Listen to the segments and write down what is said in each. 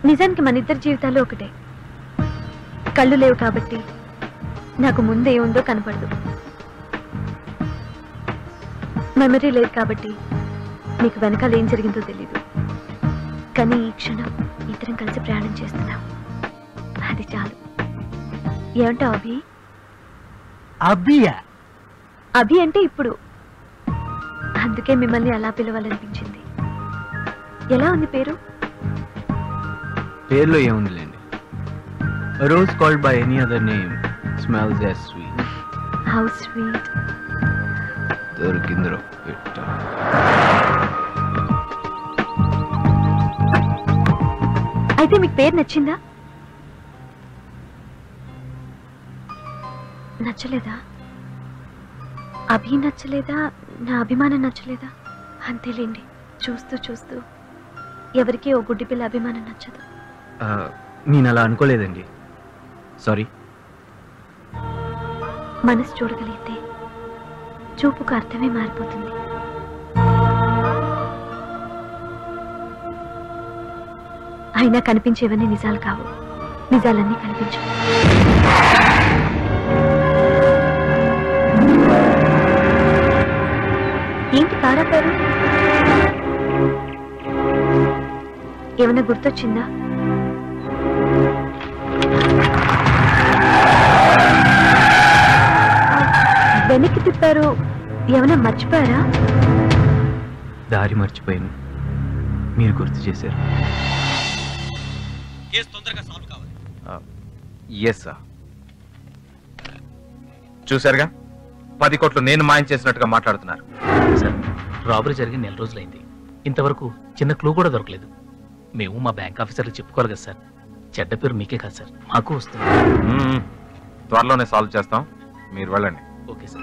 నిజానికి మన ఇద్దరి జీవితాలు ఒకటే కళ్ళు లేవు కాబట్టి నాకు ముందే ఉందో కనపడదు మెమరీ లేదు కాబట్టి మీకు వెనకాల ఏం జరిగిందో తెలీదు కానీ ఈ క్షణం ఇద్దరం కలిసి ప్రయాణం చేస్తున్నాం అది చాలు ఏమంటావు అభి అబ్బియా అభి అంటే ఇప్పుడు అందుకే మిమ్మల్ని అలా పిలవాలనిపించింది ఎలా ఉంది పేరు పేర్లో ఏముందిలేండి rose called by any other name smells as sweet how sweet దొరికిందిరో పెట్ట అయితే మీకు పేరు నచ్చిందా నచ్చలేదా అభి నచ్చలేదా నా అభిమానం నచ్చలేదా అంతేలేండి చూస్తూ చూస్తూ ఎవరికి ఓ గుడ్డి పిల్ల అభిమానం నచ్చదు నేను అలా అనుకోలేదండి సారీ మనసు చూడగలిగితే చూపుకు అర్థమే మారిపోతుంది అయినా కనిపించేవన్నీ నిజాలు కావు నిజాలన్నీ కనిపించవు ఏంటి పారాపారు ఏమైనా గుర్తొచ్చిందా వెనక్కి తిప్పారు ఏమైనా మర్చిపోయారా దారి మర్చిపోయాను మీరు గుర్తు చేశారు కేసు తొందరగా సాల్వ్ కావాలి ఎస్ సార్ చూశారుగా పది కోట్లు నేను మాయం చేసినట్టుగా మాట్లాడుతున్నారు సార్ రాబరీ జరిగి నెల రోజులైంది ఇంతవరకు చిన్న క్లూ కూడా దొరకలేదు మేము మా బ్యాంక్ ఆఫీసర్లు చెప్పుకోవాలి కదా సార్ చెడ్డ పేరు మీకే కాదు సార్ మాకు వస్తుంది మ్మ్. త్వరలోనే సాల్వ్ చేస్తాం మీరు వెళ్ళండి ఓకే సార్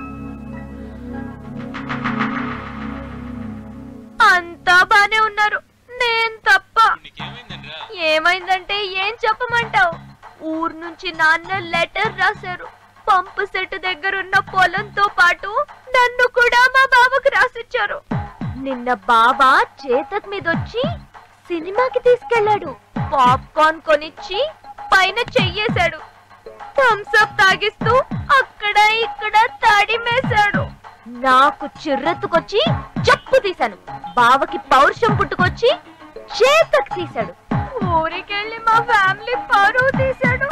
అంతా బానే ఉన్నారు నేను తప్ప ఏమైందంటే ఏం చెప్పమంటావు ఊరు నుంచి నాన్న లెటర్ రాశారు పంపు సెట్ దగ్గర ఉన్న పొలంతో పాటు నన్ను కూడా మా బాబుకి రాసిచ్చారు నిన్న బాబా చేతక్ మీద వచ్చి సినిమాకి తీసుకెళ్ళాడు పాప్కార్న్ కొనిచ్చి పైన చెయ్యేశాడు థమ్స్ అప్ తాగిస్తూ అక్కడ ఇక్కడ తడిమేశాడు నాకు చిర్రెత్తుకొచ్చి చెప్పు తీశాను బావకి పౌరుషం పుట్టుకొచ్చి చేతకు తీశాడు ఊరికెళ్ళి మా ఫ్యామిలీ పరువు తీశాడు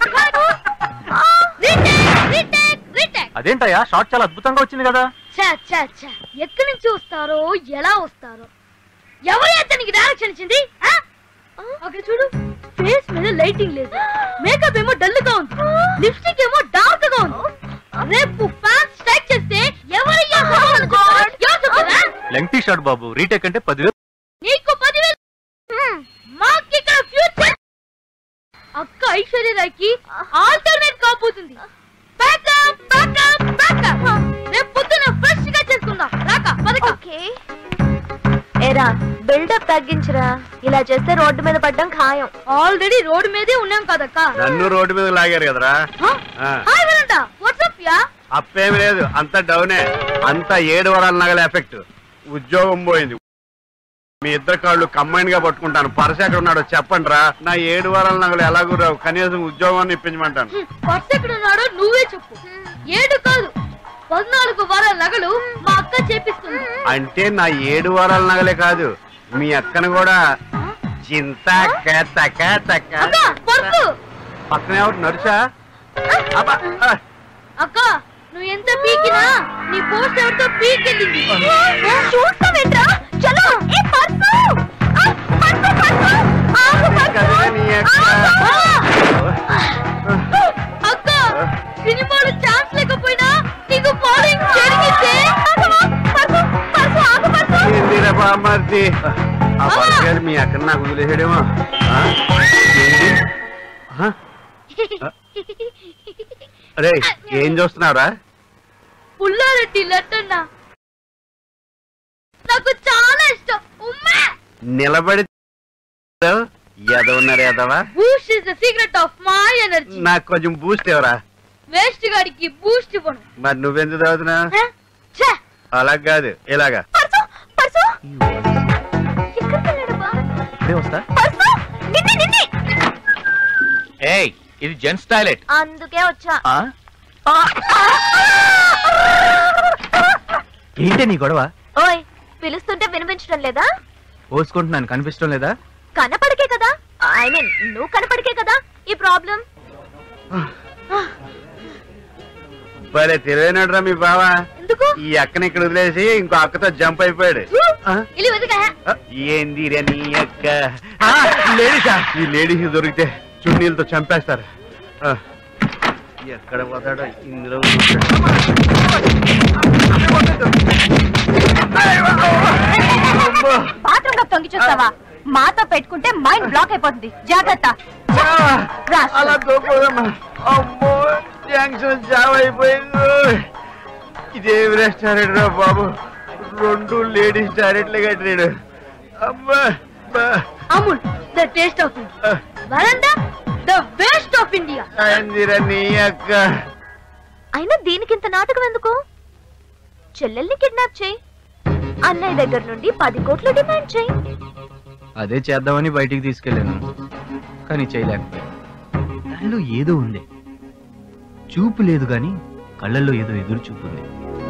అదేంటయ్యా షార్ట్ చాలా అద్భుతంగా వచ్చింది కదా ఛా, ఛా, ఛా. ఎక్కడి నుంచి వస్తారో ఎలా వస్తారో ఎవరు అతనికి డైరెక్షన్ ఇచ్చింది ఆ? అక్కడ చూడు ఫేస్ మీద లైటింగ్ లేదు మేకప్ ఏమో డల్ గా ఉంది లిప్స్టిక్ ఏమో డార్క్ గా ఉంది రేపు ఫ్యాన్స్ స్ట్రైక్ చేస్తే ఎవరు లెంగ్తీ షాట్ బాబు రీటేక్ అంటే పదివేలు నీకు పదివేలు మాకు ఇక్కడ ఫ్యూచర్ అక్క ఐశ్వర్య రాయ్కి ఆల్టర్నేట్ కాబోతుంది బ్యాకప్ బ్యాకప్ బ్యాకప్ రేపు పొద్దున ఫ్రెష్ గా చేసుకుందాం రాక పదక ఏరా బిల్డప్ తగ్గించరా ఇలా చేస్తే రోడ్డు మీద పడ్డం ఖాయం ఆల్రెడీ రోడ్ మీదే ఉన్నాం కదక్క నన్ను రోడ్డు మీద లాగారు కదరా ఆ. హాయ్ వినంట వాట్సాప్ యా అప్పేమి లేదు అంత డౌనే అంత ఏడు వరాల నగల ఎఫెక్ట్ ఉద్యోగం పోయింది మీ ఇద్దరు కాళ్ళు కంబైన్ గా పట్టుకుంటాను పరస ఎక్కడ ఉన్నాడో చెప్పండి రా నా ఏడు వారాల నగలు ఎలాగూ రావు కనీసం ఉద్యోగం ఇప్పించమంటాను పర్స్ ఎక్కడ ఉన్నాడో నువ్వే చెప్పు ఏడు కాదు పద్నాలుగు వారాల నగలు మా అక్క చేపిస్తుంది అంటే నా ఏడు వారాల నగలే కాదు మీ అక్కను కూడా చింత తక తక అక్క పర్సు పక్కన ఎవరు నడుచా అబ్బా, ఆ. అక్క నువ్వు ఎంత పీకినా నీ పోస్ట్ ఎవరితో పీకెళ్ళింది చూస్తావేంట్రా చలో ఏ పర్సు ఆ, పర్సు, పర్సు. ఆగు, పర్సు. కదిలే నీ అక్క. అక్క సినిమాలో ఛాన్స్ లేకపోయినా నీకు ఫాలోయింగ్ జరిగితే పర్సు, పర్సు, ఆగు, పర్సు. ఏందిరా బామ్మర్ది ఆ పర్సు గారు మీ అక్కడ నాకు వదిలేసాడేమో ఆ? ఏంటి ఆ? అరే ఏం చూస్తున్నావురా పుల్లారెడ్డి లెట్టన్నా నాకు చాలా ఇష్టం ఉమ్మా నిలబడి ఎదవన్నారు ఎదవా Boost is the secret of my energy నాకు కొంచెం బూస్ట్ ఎవరా వేస్ట్ గాడికి బూస్ట్ ఇవ్వను మరి నువ్వెందుకు తాగుతున్నా హ? ఛే! అలా కాదు ఇలాగా పర్సు, పర్సు. ఎక్కడికి వెళ్ళాడు బా? ఇప్పుడే వస్తా పర్సు, నిన్నే నిన్నే ఏయ్ ఇది జెంట్స్ టాయిలెట్ అందుకే వచ్చా ఏంటి నీ గొడవ ఓయ్ పిలుస్తుంటే వినిపించడం లేదా పోసుకుంటున్నాను కనిపించడం లేదా కనపడికే కదా ఐ మీన్ నువ్వు కనపడికే కదా ఈ ప్రాబ్లం భలే తెలివైనడ్రా మీ బావ ఎందుకు ఈ అక్కని ఇక్కడ వదిలేసి ఇంకో అక్కతో జంప్ అయిపోయాడు ఆ? ఇల్లు వెతుకా ఆ, ఏంది రే నీ అక్క ఆ, లేడీసా ఈ లేడీస్ దొరికితే చున్నీలతో చంపేస్తారు ఆ, ఎక్కడ పోతాడో ఇందులో అమ్మో. బాత్రూమ్ లో తొంగి చూస్తావా మాతో పెట్టుకుంటే మైండ్ బ్లాక్ అయిపోతుంది జాగ్రత్త ఆ, అలా తోపోదమ్మా అమ్మో జంక్షన్ జామ్ అయిపోయింది ఇదేమి రెస్టారెంట్ రా బాబు రెండు లేడీస్ టాయిలెట్లు కట్టాడు అమ్మా బా. Amul the taste of India వరండా ద వేస్ట్ ఆఫ్ ఇండియా ఏందిరా నీ అక్క అయినా దీనికి ఇంత నాటకం ఎందుకు చెల్లెల్ని కిడ్నాప్ చేయి అన్నయ్య దగ్గర నుండి పది కోట్లు డిమాండ్ చేయి అదే చేద్దామని బయటికి తీసుకెళ్ళాను కానీ చేయలేకపోయాను దానిలో ఏదో ఉంది చూపు లేదు కానీ కళ్ళల్లో ఏదో ఎదురు చూపు ఉంది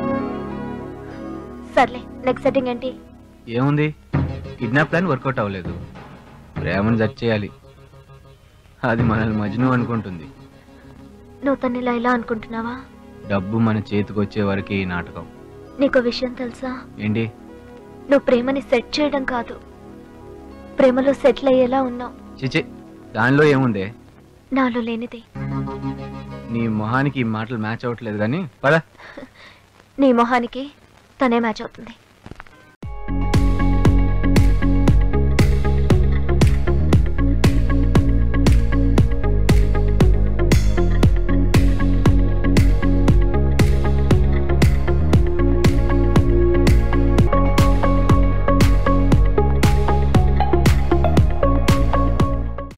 సర్లే నెక్స్ట్ సెట్టింగ్ ఏంటి ఏముంది కిడ్నాప్ ప్లాన్ వర్కౌట్ అవ్వలేదు ప్రేమను జడ్జ్ చేయాలి అది మనల్ని మజ్ను అనుకుంటుంది నువ్వు తను ఇలా ఇలా అనుకుంటున్నావా డబ్బు మన చేతికి వచ్చే వరకే ఈ నాటకం నీకు విషయం తెలుసా ఏంటి నువ్వు ప్రేమని సెట్ చేయడం కాదు ప్రేమలో సెటిల్ అయ్యేలా ఉన్నావు చిచి దానిలో ఏముంది నాలో లేనిది నీ మొహానికి ఈ మాటలు మ్యాచ్ అవ్వట్లేదు కానీ పద నీ మొహానికి తనే మ్యాచ్ అవుతుంది